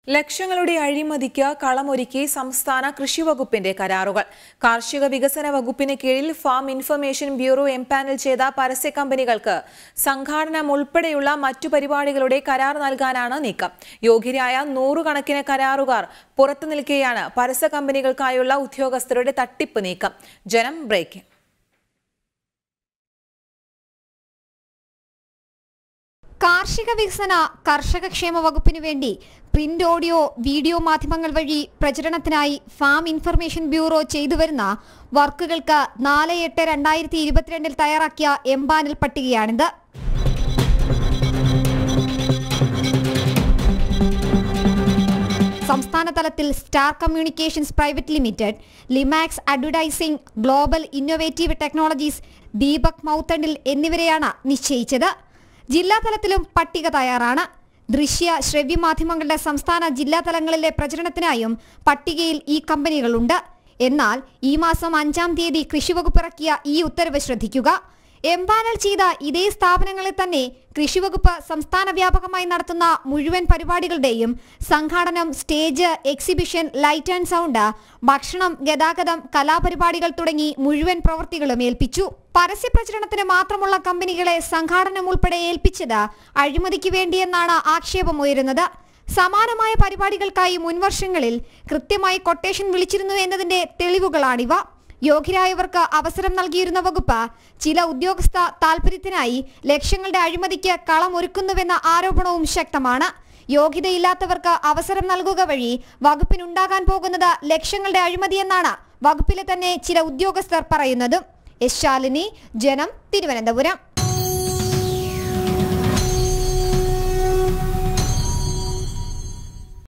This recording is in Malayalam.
ലക്ഷങ്ങളുടെ അഴിമതിക്ക് കളമൊരുക്കി സംസ്ഥാന കൃഷി വകുപ്പിന്റെ കരാറുകൾ കാർഷിക വികസന വകുപ്പിന് കീഴിൽ ഫാം ഇൻഫർമേഷൻ ബ്യൂറോ എംപാനൽ ചെയ്ത പരസ്യ കമ്പനികൾക്ക് സംഘാടനം ഉൾപ്പെടെയുള്ള മറ്റു പരിപാടികളുടെ കരാർ നൽകാനാണ് നീക്കം യോഗ്യരായ നൂറുകണക്കിന് കരാറുകാർ പുറത്തു നിൽക്കെയാണ് പരസ്യ കമ്പനികൾക്കായുള്ള ഉദ്യോഗസ്ഥരുടെ തട്ടിപ്പ് നീക്കം ജനം ബ്രേക്കിംഗ് കാർഷിക വികസന കർഷക ക്ഷേമ വകുപ്പിനു വേണ്ടി പ്രിന്റ് ഓഡിയോ വീഡിയോ മാധ്യമങ്ങൾ വഴി പ്രചരണത്തിനായി ഫാം ഇൻഫർമേഷൻ ബ്യൂറോ ചെയ്തുവരുന്ന വർക്കുകൾക്ക് നാല് എട്ട് രണ്ടായിരത്തി ഇരുപത്തിരണ്ടിൽ തയ്യാറാക്കിയ എംപാനൽ പട്ടികയാണിത് സംസ്ഥാന തലത്തിൽ star communications private limited Limax advertising global innovative technologies Deepak മൗത്തണ്ടിൽ എന്നിവരെയാണ് നിശ്ചയിച്ചത് ജില്ലാതലത്തിലും പട്ടിക തയ്യാറാണ് ദൃശ്യ ശ്രവ്യ മാധ്യമങ്ങളുടെ സംസ്ഥാന ജില്ലാ തലങ്ങളിലെ പ്രചരണത്തിനായും പട്ടികയിൽ ഈ കമ്പനികളുണ്ട് എന്നാൽ ഈ മാസം അഞ്ചാം തീയതി കൃഷിവകുപ്പ് ഇറക്കിയ ഈ ഉത്തരവ് ശ്രദ്ധിക്കുക എംപാനൽ ചെയ്ത ഇതേ സ്ഥാപനങ്ങളിൽ തന്നെ കൃഷിവകുപ്പ് സംസ്ഥാന വ്യാപകമായി നടത്തുന്ന മുഴുവൻ പരിപാടികളുടെയും സംഘാടനം stage exhibition light and sound ഭക്ഷണം ഗതാഗതം കലാപരിപാടികൾ തുടങ്ങി മുഴുവൻ പ്രവൃത്തികളും ഏൽപ്പിച്ചു പരസ്യ പ്രചരണത്തിന് മാത്രമുള്ള കമ്പനികളെ സംഘാടനം ഉൾപ്പെടെ ഏൽപ്പിച്ചത് അഴിമതിക്ക് വേണ്ടിയെന്നാണ് ആക്ഷേപമുയരുന്നത് സമാനമായ പരിപാടികൾക്കായി മുൻവർഷങ്ങളിൽ കൃത്യമായി കൊട്ടേഷൻ വിളിച്ചിരുന്നു എന്നതിന്റെ തെളിവുകളാണിവ യോഗ്യരായവർക്ക് അവസരം നൽകിയിരുന്ന വകുപ്പ് ചില ഉദ്യോഗസ്ഥ താൽപര്യത്തിനായി ലക്ഷങ്ങളുടെ അഴിമതിക്ക് കളമൊരുക്കുന്നുവെന്ന ആരോപണവും ശക്തമാണ് യോഗ്യതയില്ലാത്തവർക്ക് അവസരം നൽകുക വഴി വകുപ്പിനുണ്ടാകാൻ പോകുന്നത് ലക്ഷങ്ങളുടെ അഴിമതിയെന്നാണ് വകുപ്പിലെ തന്നെ ചില ഉദ്യോഗസ്ഥർ പറയുന്നതും എസ് ശാലിനി ജനം തിരുവനന്തപുരം